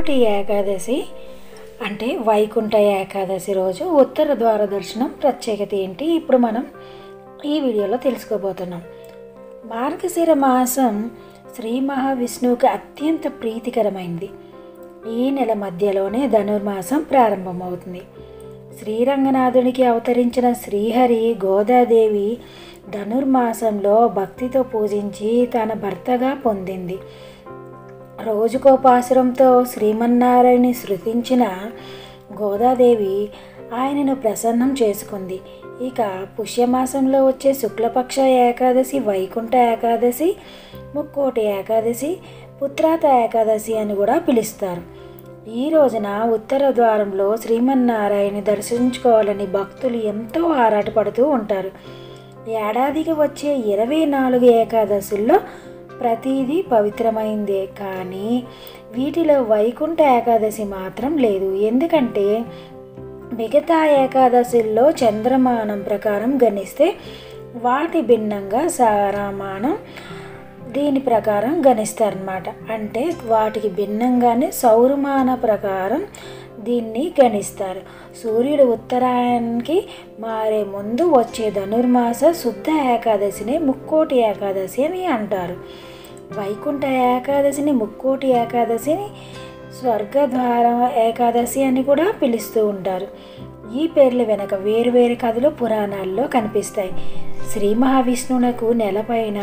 ముక్కోటి ఏకాదశి అంటే వైకుంఠ ఏకాదశి రోజు ఉత్తర ద్వార దర్శనం ప్రత్యేకత ఏంటి ఇప్పుడు మనం ఈ వీడియోలో తెలుసుకోబోతున్నాం మార్గశిర మాసం శ్రీ మహావిష్ణువుకి అత్యంత ప్రీతికరమైంది ఈ నెల మధ్యలోనే ధనుర్మాసం ప్రారంభమవుతుంది శ్రీరంగనాథునికి అవతరించిన శ్రీహరి గోదాదేవి ధనుర్మాసంలో భక్తితో పూజించి తన భర్తగా పొందింది రోజుకో పాసురంతో శ్రీమన్నారాయణని శృతించిన గోదాదేవి ఆయనను ప్రసన్నం చేసుకుంది ఇక పుష్యమాసంలో వచ్చే శుక్లపక్ష ఏకాదశి వైకుంఠ ఏకాదశి ముక్కోటి ఏకాదశి పుత్రాత ఏకాదశి అని కూడా పిలుస్తారు ఈ రోజున ఉత్తర ద్వారంలో శ్రీమన్నారాయణ దర్శించుకోవాలని భక్తులు ఎంతో ఆరాటపడుతూ ఉంటారు ఏడాదికి వచ్చే ఇరవై నాలుగు ఏకాదశుల్లో ప్రతిదీ పవిత్రమైందే కానీ వీటిలో వైకుంఠ ఏకాదశి మాత్రం లేదు ఎందుకంటే మిగతా ఏకాదశుల్లో చంద్రమానం ప్రకారం గణిస్తే వాటి భిన్నంగా సారామానం దీని ప్రకారం గణిస్తారనమాట అంటే వాటికి భిన్నంగానే సౌరమాన ప్రకారం దీన్ని గణిస్తారు సూర్యుడు ఉత్తరాయణానికి మారే ముందు వచ్చే ధనుర్మాస శుద్ధ ఏకాదశిని ముక్కోటి ఏకాదశి అని అంటారు వైకుంఠ ఏకాదశిని ముక్కోటి ఏకాదశిని స్వర్గద్వార ఏకాదశి అని కూడా పిలుస్తూ ఉంటారు ఈ పేర్ల వెనక వేరువేరు కథలు పురాణాల్లో కనిపిస్తాయి శ్రీ మహావిష్ణువునకు నెలపైన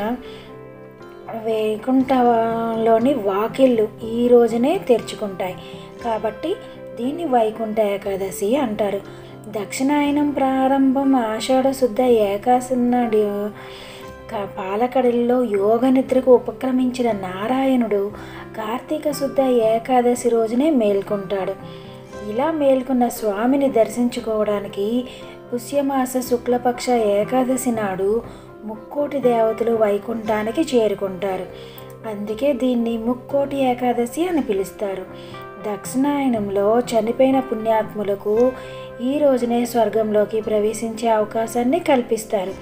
వైకుంఠంలోని వాకిళ్ళు ఈ రోజునే తెరుచుకుంటాయి కాబట్టి దీన్ని వైకుంఠ ఏకాదశి అంటారు దక్షిణాయనం ప్రారంభం ఆషాఢ శుద్ధ ఏకాశి నాడు క- పాలకడలిలో యోగ నిద్రకు ఉపక్రమించిన నారాయణుడు కార్తీక శుద్ధ ఏకాదశి రోజునే మేల్కొంటాడు ఇలా మేల్కొన్న స్వామిని దర్శించుకోవడానికి పుష్యమాస శుక్లపక్ష ఏకాదశి నాడు ముక్కోటి దేవతలు వైకుంఠానికి చేరుకుంటారు అందుకే దీన్ని ముక్కోటి ఏకాదశి అని పిలుస్తారు దక్షిణాయనంలో చనిపోయిన పుణ్యాత్ములకు ఈ రోజునే స్వర్గంలోకి ప్రవేశించే అవకాశాన్ని కల్పిస్తారు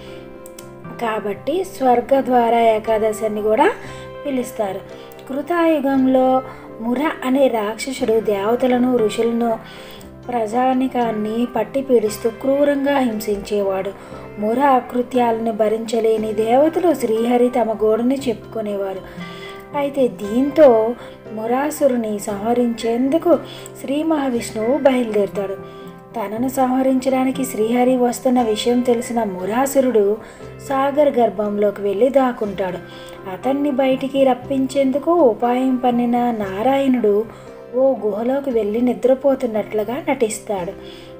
కాబట్టి స్వర్గద్వార ఏకాదశి అని కూడా పిలుస్తారు కృతాయుగంలో ముర అనే రాక్షసుడు దేవతలను ఋషులను ప్రజానికాన్ని పట్టి పీడిస్తూ క్రూరంగా హింసించేవాడు ముర అకృత్యాలను భరించలేని దేవతలు శ్రీహరి తమ గోడుని చెప్పుకునేవారు అయితే దీంతో మురాసురుని సంహరించేందుకు శ్రీ మహావిష్ణువు బయలుదేరుతాడు తనను సంహరించడానికి శ్రీహరి వస్తున్న విషయం తెలిసిన మురాసురుడు సాగర్ గర్భంలోకి వెళ్ళి దాక్కుంటాడు అతన్ని బయటికి రప్పించేందుకు ఉపాయం పన్నిన నారాయణుడు ఓ గుహలోకి వెళ్ళి నిద్రపోతున్నట్లుగా నటిస్తాడు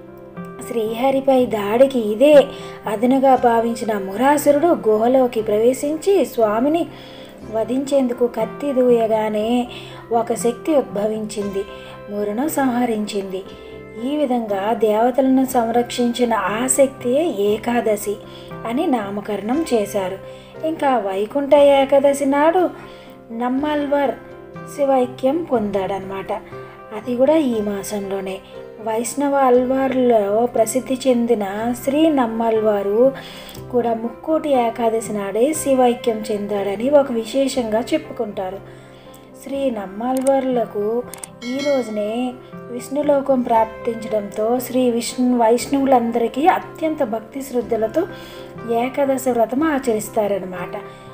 శ్రీహరిపై దాడికి ఇదే అదనుగా భావించిన మురాసురుడు గుహలోకి ప్రవేశించి స్వామిని వధించేందుకు కత్తి దూయగానే ఒక శక్తి ఉద్భవించింది మురును సంహరించింది ఈ విధంగా దేవతలను సంరక్షించిన ఆ శక్తియే ఏకాదశి అని నామకరణం చేశారు ఇంకా వైకుంఠ ఏకాదశి నాడు నమ్మల్వర్ శివైక్యం పొందాడనమాట అది కూడా ఈ మాసంలోనే వైష్ణవ అల్వార్లో ప్రసిద్ధి చెందిన శ్రీ నమ్మల్వారు కూడా ముక్కోటి ఏకాదశి నాడే శివైక్యం చెందాడని ఒక విశేషంగా చెప్పుకుంటారు శ్రీ నమ్మాల్వార్లకు ఈ రోజునే విష్ణులోకం ప్రాప్తించడంతో శ్రీ విష్ణు వైష్ణవులందరికీ అత్యంత భక్తి శ్రద్ధలతో ఏకాదశ వ్రతం ఆచరిస్తారనమాట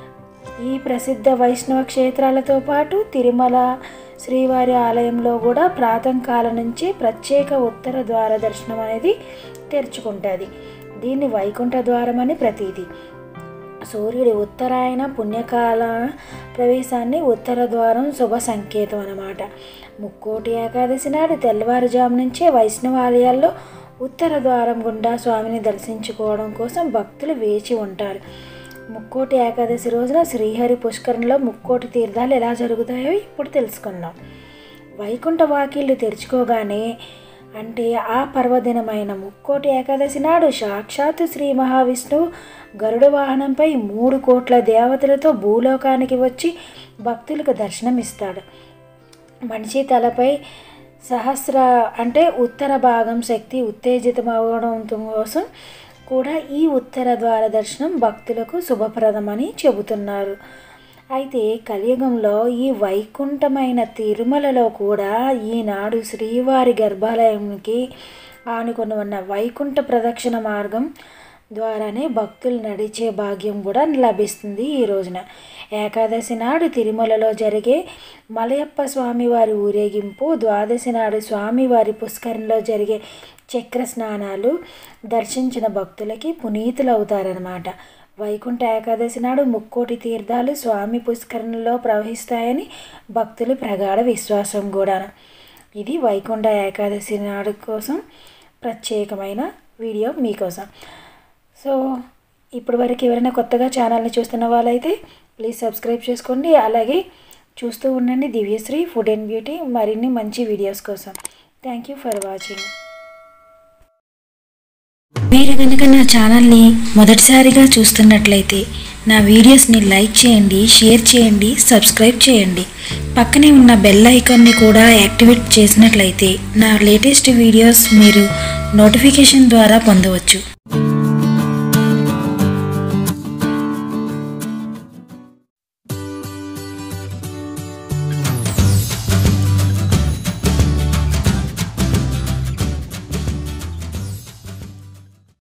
ఈ ప్రసిద్ధ వైష్ణవ క్షేత్రాలతో పాటు తిరుమల శ్రీవారి ఆలయంలో కూడా ప్రాతంకాలం నుంచి ప్రత్యేక ఉత్తర ద్వార దర్శనం అనేది తెరుచుకుంటుంది దీన్ని వైకుంఠ ద్వారం అని ప్రతీది సూర్యుడి ఉత్తరాయణ పుణ్యకాల ప్రవేశాన్ని ఉత్తర ద్వారం శుభ సంకేతం అన్నమాట ముక్కోటి ఏకాదశి నాడు తెల్లవారుజాము నుంచే వైష్ణవ ఆలయాల్లో ఉత్తర ద్వారం గుండా స్వామిని దర్శించుకోవడం కోసం భక్తులు వేచి ఉంటారు ముక్కోటి ఏకాదశి రోజున శ్రీహరి పుష్కరంలో ముక్కోటి తీర్థాలు ఎలా జరుగుతాయో ఇప్పుడు తెలుసుకుందాం వైకుంఠ వాకిళ్ళు తెరుచుకోగానే అంటే ఆ పర్వదినమైన ముక్కోటి ఏకాదశి నాడు సాక్షాత్తు శ్రీ మహావిష్ణువు గరుడ వాహనంపై మూడు కోట్ల దేవతలతో భూలోకానికి వచ్చి భక్తులకు దర్శనమిస్తాడు మనిషి తలపై సహస్ర అంటే ఉత్తర భాగం శక్తి ఉత్తేజితం అవ్వడం కోసం కూడా ఈ ఉత్తర ద్వార దర్శనం భక్తులకు శుభప్రదమని చెబుతున్నారు అయితే కలియుగంలో ఈ వైకుంఠమైన తిరుమలలో కూడా ఈనాడు శ్రీవారి గర్భాలయంకి ఆనుకొని ఉన్న వైకుంఠ ప్రదక్షిణ మార్గం ద్వారానే భక్తులు నడిచే భాగ్యం కూడా లభిస్తుంది ఈ రోజున ఏకాదశి నాడు తిరుమలలో జరిగే మలయప్ప స్వామివారి ఊరేగింపు ద్వాదశి నాడు స్వామివారి పుష్కరంలో జరిగే చక్ర స్నానాలు దర్శించిన భక్తులకి పునీతులవుతారనమాట వైకుంఠ ఏకాదశి నాడు ముక్కోటి తీర్థాలు స్వామి పుష్కరంలో ప్రవహిస్తాయని భక్తుల ప్రగాఢ విశ్వాసం కూడా ఇది వైకుంఠ ఏకాదశి నాడు కోసం ప్రత్యేకమైన వీడియో మీకోసం సో ఇప్పటి వరకు ఎవరైనా కొత్తగా ఛానల్ని చూస్తున్న వాళ్ళైతే ప్లీజ్ సబ్స్క్రైబ్ చేసుకోండి అలాగే చూస్తూ ఉండండి దివ్యశ్రీ ఫుడ్ అండ్ బ్యూటీ మరిన్ని మంచి వీడియోస్ కోసం థ్యాంక్ యూ ఫర్ వాచింగ్ మీరు కనుక నా ఛానల్ని మొదటిసారిగా చూస్తున్నట్లయితే నా వీడియోస్ని లైక్ చేయండి షేర్ చేయండి సబ్స్క్రైబ్ చేయండి పక్కనే ఉన్న బెల్ ఐకాన్ని కూడా యాక్టివేట్ చేసినట్లయితే నా లేటెస్ట్ వీడియోస్ మీరు నోటిఫికేషన్ ద్వారా పొందవచ్చు